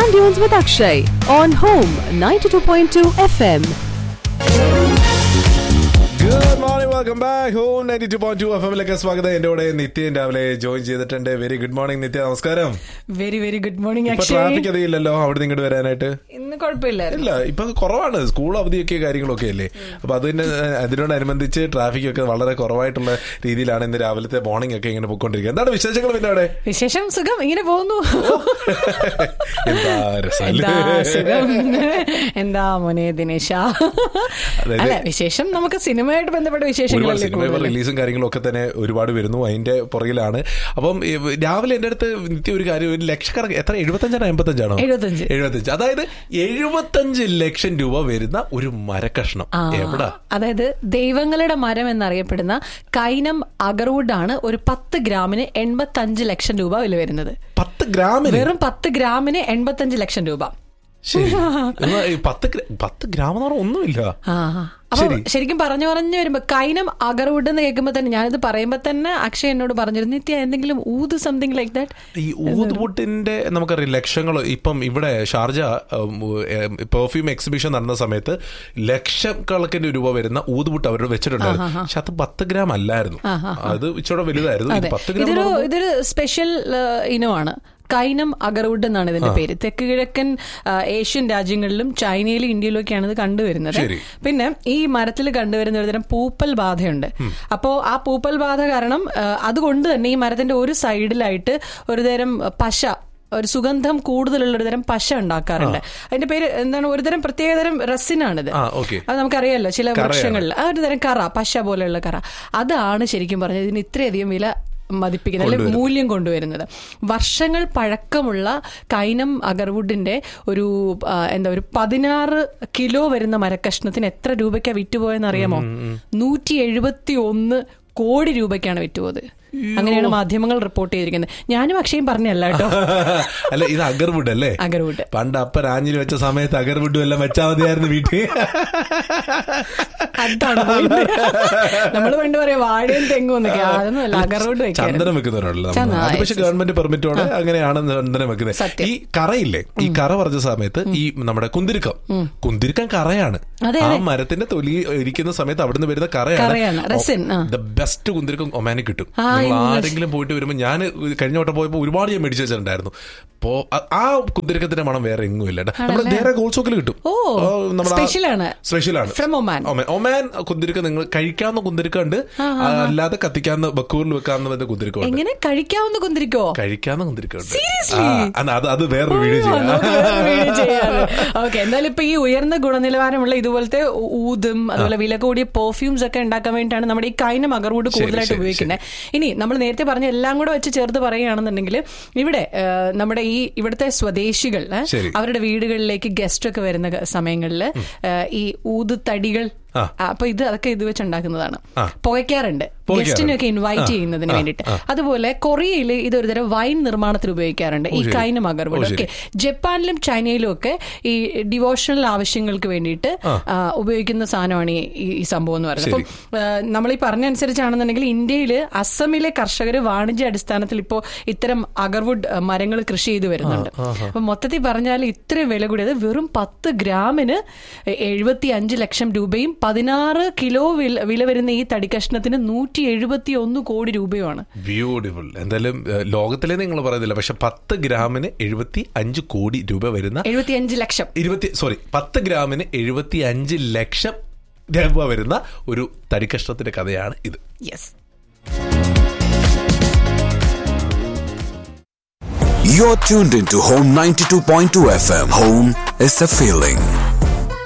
Sand Dunes with Akshay on Home 92.2 FM. Good morning welcome back home ninety two point two F എമ്മിലേക്ക് സ്വാഗതം എന്റെ കൂടെ നിത്യൻ രാവിലെ join ചെയ്തിട്ടുണ്ട് വെരി ഗുഡ് മോർണിംഗ് നിത്യ നമസ്കാരം വെരി വെരി ഗുഡ് മോർണിംഗ് ഇപ്പൊ Akshay traffic അധികം ഇല്ലല്ലോ അവിടെ ഇങ്ങോട്ട് വരാനായിട്ട് ഇന്ന് കുഴപ്പമില്ലായിരുന്നു ഇല്ല ഇപ്പൊ കുറവാണ് സ്കൂൾ അവധിയൊക്കെ കാര്യങ്ങളൊക്കെ അല്ലേ അപ്പൊ അതിന് അതിനോടനുബന്ധിച്ച് ട്രാഫിക് ഒക്കെ വളരെ കുറവായിട്ടുള്ള രീതിയിലാണ് ഇന്ന് രാവിലത്തെ മോർണിംഗ് ഒക്കെ ഇങ്ങനെ പോയിക്കൊണ്ടിരിക്കുന്നത് എന്താണ് വിശേഷങ്ങൾ പിന്നെ അവിടെ വിശേഷം സുഖം ഇങ്ങനെ പോകുന്നു എന്താ രസം എന്താ അല്ലേ? സുഖം എന്താ മോനെ ദിനേശ അതായത് അല്ല വിശേഷം നമുക്ക് സിനിമയായിട്ട് ബന്ധപ്പെട്ട ഒരുപാട് വിശേഷങ്ങളല്ലേ സിനിമ കൂടുതൽ റിലീസും കാര്യങ്ങളും ഒക്കെ തന്നെ ഒരുപാട് വരുന്നു അതിന്റെ പുറകിലാണ് അപ്പം ഈ രാവിലെ എന്റെ അടുത്ത് നിത്യ ഒരു കാര്യം ഒരു ലക്ഷക്കണക്ക് എത്ര എഴുപത്തഞ്ചാണോ എൺപത്തഞ്ചാണോ എഴുപത്തഞ്ച്. എഴുപത്തഞ്ച് അതായത് എഴുപത്തഞ്ച് ലക്ഷം രൂപ വരുന്ന ഒരു മരക്കഷ്ണം ആ, എവിടാ അതായത് ദൈവങ്ങളുടെ മരം എന്നറിയപ്പെടുന്ന കൈനം അഗർവുഡ് ആണ് ഒരു പത്ത് ഗ്രാമിന് എൺപത്തഞ്ച് ലക്ഷം രൂപ വില വരുന്നത് പത്ത് ഗ്രാമിന് വെറും പത്ത് ഗ്രാമിന് എൺപത്തഞ്ച് ലക്ഷം രൂപ ശരി എന്നാ ഈ പത്ത് ഗ്ര- പത്ത് ഗ്രാം എന്ന് പറഞ്ഞാൽ ഒന്നുമില്ല ആ അപ്പൊ ശരി. ശരിക്കും പറഞ്ഞു പറഞ്ഞു വരുമ്പോ കൈനം അഗർവുഡ് എന്ന് കേൾക്കുമ്പോ തന്നെ ഞാനിത് പറയുമ്പോ തന്നെ അക്ഷയ് എന്നോട് പറഞ്ഞിരുന്നു നിത്യ എന്തെങ്കിലും ഊത് സംതിങ് ലൈക്ക് ദാറ്റ് ഈ ഊതുപുട്ടിന്റെ നമുക്കറിയാം ലക്ഷങ്ങൾ ഇപ്പം ഇവിടെ ഷാർജ പെർഫ്യൂം എക്സിബിഷൻ നടന്ന സമയത്ത് ലക്ഷക്കണക്കിന് രൂപ വരുന്ന ഊതുപുട്ട് അവരോട് വെച്ചിട്ടുണ്ടായിരുന്നു പക്ഷെ അത് പത്ത് ഗ്രാം അല്ലായിരുന്നു അത് ഇച്ചിരി വലുതായിരുന്നു ഇത് അതെ പത്ത് ഗ്രാം ഇതൊരു എന്ന് പറയുമ്പോ- ഇതൊരു സ്പെഷ്യൽ ഇനമാണ് കൈനം അഗർവുഡ് എന്നാണ് ഇതിന്റെ പേര് തെക്ക് കിഴക്കൻ ആ, ഏഷ്യൻ രാജ്യങ്ങളിലും ചൈനയിലും ഇന്ത്യയിലും ഒക്കെയാണ് ഇത് കണ്ടുവരുന്നത് ശരി. പിന്നെ ഈ മരത്തിൽ കണ്ടുവരുന്ന ഒരുതരം പൂപ്പൽ ബാധയുണ്ട് അപ്പോ ആ പൂപ്പൽ ബാധ കാരണം ആ, അതുകൊണ്ട് തന്നെ ഈ മരത്തിന്റെ ഒരു സൈഡിലായിട്ട് ഒരുതരം പശ ഒരു സുഗന്ധം കൂടുതലുള്ള ഒരു തരം പശ ഉണ്ടാക്കാറുണ്ട് അതിന്റെ പേര് എന്താണ് ഒരുതരം പ്രത്യേകതരം റസിനാണിത് ആ ഓക്കെ അത് നമുക്കറിയാലോ ചില കറയാണ്. വൃക്ഷങ്ങളിൽ ആ ഒരു തരം കറ പശ പോലെയുള്ള കറ അതാണ് ശരിക്കും പറഞ്ഞത് ഇതിന് ഇത്രയധികം വില മതിപ്പിക്കുന്നത് അല്ലെങ്കിൽ മൂല്യം കൊണ്ടുവരുന്നത് വർഷങ്ങൾ പഴക്കമുള്ള കൈനം അഗർവുഡിന്റെ ഒരു ആ, എന്താ ഒരു പതിനാറ് കിലോ വരുന്ന മരക്കഷ്ണത്തിന് എത്ര രൂപയ്ക്കാ വിറ്റുപോയെന്ന് അറിയാമോ നൂറ്റി എഴുപത്തി ഒന്ന് കോടി രൂപയ്ക്കാണ് വിറ്റുപോയത് അങ്ങനെയാണ് മാധ്യമങ്ങൾ റിപ്പോർട്ട് ചെയ്തിരിക്കുന്നത് ഞാനും അക്ഷയും പറഞ്ഞല്ല കേട്ടോ അല്ല ഇത് അഗർവുഡ് അല്ലേ അഗർവുഡ് പണ്ട് അപ്പ രാഞ്ഞിൽ വെച്ച സമയത്ത് അഗർവുഡും എല്ലാം വെച്ചാൽ മതിയായിരുന്നു വീട്ടിൽ അതാണ് നമ്മൾ പണ്ട് പറയാം വാഴയും തെങ്ങും എന്നൊക്കെ അതൊന്നും അല്ല അഗർവുഡ് വെക്കാൻ ചന്ദനം വെക്കുന്നവരുള്ളൂ നമ്മൾ. ചന്ദനം, അത് പക്ഷെ yes, yes. ഗവൺമെന്റ് പെർമിറ്റോടെ അങ്ങനെയാണ് ചന്ദനം വെക്കുന്നത് സത്യം. ഈ കറയില്ലേ ഈ കറ പറഞ്ഞ സമയത്ത് ഈ നമ്മുടെ കുന്തിരിക്കം കുന്തിരിക്കം കറയാണ് അതെ, ആ അതെ. മരത്തിന്റെ തൊലി ഇരിക്കുന്ന സമയത്ത് അവിടുന്ന് വരുന്ന കറയാണ്, കറയാണ് resin, ആ. ദ ബെസ്റ്റ് കുന്തിരിക്കം ഒമാനി കിട്ടും ആ, നിങ്ങൾ English. ആരെങ്കിലും പോയിട്ട് വരുമ്പോൾ ഞാൻ കഴിഞ്ഞ വട്ടം പോയപ്പോൾ ഒരുപാട് ഞാൻ മേടിച്ചു വെച്ചിട്ടുണ്ടായിരുന്നു അപ്പോ അ- ആ കുന്തിരിക്കത്തിന്റെ മണം വേറെ എങ്ങും ഇല്ല നമ്മുടെ ആണല്ലേ? നേരെ ഗോൾസോക്കിൽ കിട്ടും ഓ, special ആണ്. സ്പെഷ്യലാണ് From Oman. ഒമാൻ കുന്തിരിക്കം നിങ്ങൾ കഴിക്കാവുന്ന കുന്തിരിക്കം ഉണ്ട് അല്ലാതെ കത്തിക്കാവുന്ന ബക്കൂറിൽ വെക്കാവുന്ന കുന്തിരിക്കം ഉണ്ട് എങ്ങനെ കഴിക്കാവുന്ന കുന്തിരിക്കോ കഴിക്കാവുന്ന കുന്തിരിക്കുണ്ട് Seriously? അത് അത് വേറൊരു വീഡിയോ ചെയ്യാം ഓക്കെ എന്തായാലും ഇപ്പൊ ഈ ഉയർന്ന ഗുണനിലവാരമുള്ള ഇതുപോലത്തെ ഊ- ഊതും അതുപോലെ വില കൂടിയ പെർഫ്യൂംസ് ഒക്കെ ഉണ്ടാക്കാൻ വേണ്ടിയിട്ടാണ് നമ്മുടെ ഈ കൈനം അഗർവുഡ് കൂടുതലായിട്ട് ശരി, ഉപയോഗിക്കുന്നത് ഇനി നമ്മൾ നേരത്തെ പറഞ്ഞ എല്ലാം കൂടെ വെച്ച് ചേർത്ത് പറയുകയാണെന്നുണ്ടെങ്കിൽ ഇവിടെ ആ, നമ്മുടെ ഈ ഇവിടുത്തെ സ്വദേശികൾ ആ, ശരി. അവരുടെ വീടുകളിലേക്ക് ഗസ്റ്റ് ഒക്കെ വരുന്ന സമയങ്ങളിൽ ഈ ഊതുതടികൾ ആ. ആ, അപ്പൊ ഇത് അതൊക്കെ ഇത് വെച്ച് ഉണ്ടാക്കുന്നതാണ് ആ. പുകയ്ക്കാറുണ്ട് പുകയ്ക്കാറുണ്ട്. ഗസ്റ്റിനൊക്കെ ഇൻവൈറ്റ് ആ. ചെയ്യുന്നതിന് ആ. വേണ്ടിയിട്ട് അതുപോലെ കൊറിയയിൽ ഇത് ഒരുതരം വൈൻ നിർമ്മാണത്തിൽ ഉപയോഗിക്കാറുണ്ട് ഈ ശരി. കൈന ഓ, മകർവുഡ് ശരി. ഓക്കെ ജപ്പാനിലും ചൈനയിലും ഒക്കെ ഈ ഡിവോഷണൽ ആവശ്യങ്ങൾക്ക് വേണ്ടിയിട്ട് ആ, ഉപയോഗിക്കുന്ന സാധനമാണ് ഈ- ഈ ഈ സംഭവം എന്ന് പറയുന്നത് അപ്പം ആ, നമ്മൾ ഈ പറഞ്ഞ അനുസരിച്ചാണെന്നുണ്ടെങ്കിൽ ഇന്ത്യയിൽ അസമിലെ കർഷകർ വാണിജ്യ അടിസ്ഥാനത്തിൽ ഇപ്പോൾ ഇത്തരം അഗർവുഡ് മരങ്ങൾ കൃഷി ചെയ്തു വരുന്നുണ്ട് അപ്പൊ മൊത്തത്തിൽ പറഞ്ഞാൽ ഇത്രയും വില കൂടിയത് വെറും പത്ത് ഗ്രാമിന് എഴുപത്തി അഞ്ച് ലക്ഷം രൂപയും പതിനാറ് കിലോ വില വില വരുന്ന ഈ തടിക്കഷ്ണത്തിന് നൂറ്റി എഴുപത്തി ഒന്ന് കോടി രൂപയുമാണ് ബ്യൂട്ടിഫുൾ എന്തായാലും ഏഹ്, ലോകത്തിലെ നിങ്ങൾ പറയുന്നില്ല പക്ഷെ പത്ത് ഗ്രാമിന് എഴുപത്തി അഞ്ച് കോടി രൂപ വരുന്ന എഴുപത്തി അഞ്ച് ലക്ഷം ഇരുപത്തി സോറി പത്ത് ഗ്രാമിന് എഴുപത്തി അഞ്ച് ലക്ഷം രൂപ വരുന്ന ഒരു തടിക്കഷ്ണത്തിന്റെ കഥയാണ് ഇത് yes You're tuned into Home 92.2 FM. Home is a feeling.